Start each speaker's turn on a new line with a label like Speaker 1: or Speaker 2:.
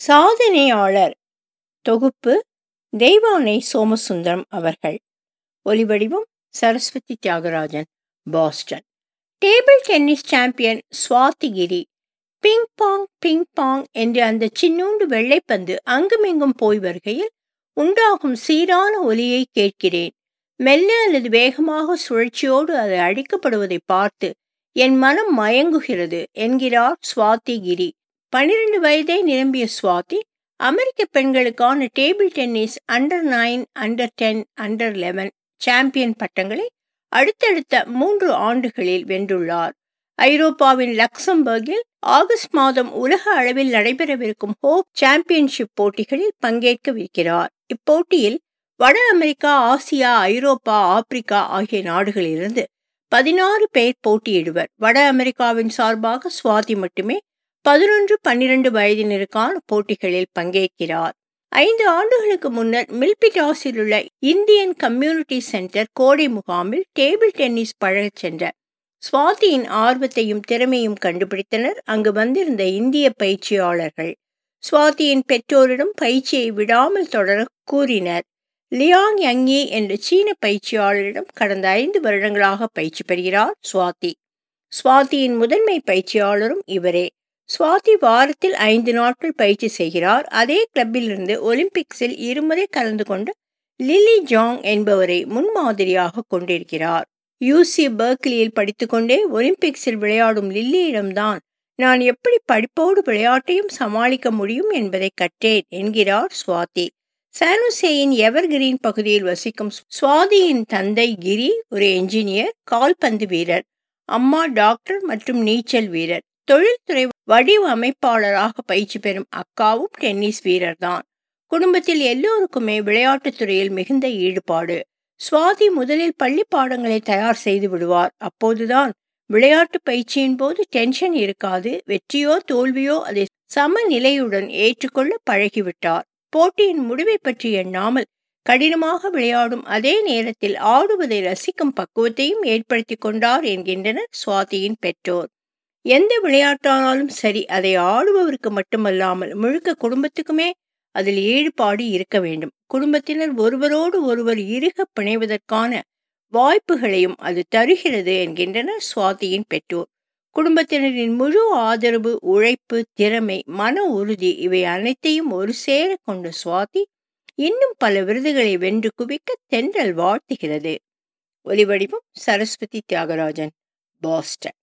Speaker 1: சாதனையாளர் தொகுப்பு தெய்வானை சோமசுந்தரம் அவர்கள் ஒலிவடிவம் Saraswathi Thiyagarajan Boston table tennis champion Swathigiri ping pong ping pong என்று அந்த சின்னூண்டு வெள்ளைப்பந்து அங்குமிங்கும் போய் வருகையில் உண்டாகும் சீரான ஒலியை கேட்கிறேன் மெல்ல அல்லது வேகமாக சுழற்சியோடு அது அடிக்கப்படுவதை பார்த்து என் மனம் மயங்குகிறது என்கிறார் சுவாதிகிரி பனிரெண்டு வயதை நிரம்பிய சுவாதி அமெரிக்க பெண்களுக்கான table tennis under nine under ten under eleven champion பட்டங்களை அடுத்தடுத்த மூன்று ஆண்டுகளில் வென்றுள்ளார் ஐரோப்பாவின் லக்சம்பர்கில் ஆகஸ்ட் மாதம் உலக அளவில் நடைபெறவிருக்கும் ஹோப் சாம்பியன்ஷிப் போட்டிகளில் பங்கேற்கவிருக்கிறார் இப்போட்டியில் வட அமெரிக்கா ஆசியா ஐரோப்பா ஆப்பிரிக்கா ஆகிய நாடுகளிலிருந்து பதினாறு பேர் போட்டியிடுவர் வட அமெரிக்காவின் சார்பாக சுவாதி மட்டுமே பதினொன்று பன்னிரண்டு வயதினருக்கான போட்டிகளில் பங்கேற்கிறார் ஐந்து ஆண்டுகளுக்கு முன்னர் மில்பிட்டாஸில் உள்ள இந்தியன் கம்யூனிட்டி சென்டர் கோடை முகாமில் டேபிள் டென்னிஸ் பழகச் சென்ற சுவாதியின் ஆர்வத்தையும் திறமையும் கண்டுபிடித்தனர் அங்கு வந்திருந்த இந்திய பயிற்சியாளர்கள் சுவாதியின் பெற்றோரிடம் பயிற்சியை விடாமல் தொடர கூறினர் லியாங் யங்கி என்ற சீன பயிற்சியாளரிடம் கடந்த ஐந்து வருடங்களாக பயிற்சி பெறுகிறார் சுவாதி சுவாதியின் முதன்மை பயிற்சியாளரும் இவரே சுவாதி வாரத்தில் ஐந்து நாட்கள் பயிற்சி செய்கிறார் அதே கிளப்பில் இருந்து ஒலிம்பிக்ஸில் இருமுறை கலந்து கொண்ட லிலி ஜாங் என்பவரை முன்மாதிரியாக கொண்டிருக்கிறார் யூசி பர்க்லியில் படித்துக்கொண்டே ஒலிம்பிக்ஸில் விளையாடும் லில்லியிடம்தான் நான் எப்படி படிப்போடு விளையாட்டையும் சமாளிக்க முடியும் என்பதை கற்றேன் என்கிறார் சுவாதி சானுசேயின் எவர்கிரீன் பகுதியில் வசிக்கும் சுவாதியின் தந்தை கிரி ஒரு என்ஜினியர் கால்பந்து வீரர் அம்மா டாக்டர் மற்றும் நீச்சல் வீரர் தொழில்துறை வடிவமைப்பாளராக பயிற்சி பெறும் அக்காவும் டென்னிஸ் வீரர்தான் குடும்பத்தில் எல்லோருக்குமே விளையாட்டுத் துறையில் மிகுந்த ஈடுபாடு சுவாதி முதலில் பள்ளி பாடங்களை தயார் செய்து விடுவார் அப்போதுதான் விளையாட்டு பயிற்சியின் போது டென்ஷன் இருக்காது வெற்றியோ தோல்வியோ அதை சமநிலையுடன் ஏற்றுக்கொள்ள பழகிவிட்டார் போட்டியின் முடிவை பற்றி எண்ணாமல் கடினமாக விளையாடும் அதே நேரத்தில் ஆடுவதை ரசிக்கும் பக்குவத்தையும் ஏற்படுத்தி கொண்டார் என்கின்றனர் சுவாதியின் பெற்றோர் எந்த விளையாட்டானாலும் சரி அதை ஆடுபவருக்கு மட்டுமல்லாமல் முழுக்க குடும்பத்துக்குமே அதில் ஈடுபாடு இருக்க வேண்டும் குடும்பத்தினர் ஒருவரோடு ஒருவர் இறுக பிணைவதற்கான வாய்ப்புகளையும் அது தருகிறது என்கின்றனர் சுவாதியின் பெற்றோர் குடும்பத்தினரின் முழு ஆதரவு உழைப்பு திறமை மன உறுதி இவை அனைத்தையும் ஒரு சேர கொண்ட சுவாதி இன்னும் பல விருதுகளை வென்று குவிக்க தென்றல் வாழ்த்துகிறது ஒலிவடிவம் சரஸ்வதி தியாகராஜன் பாஸ்டன்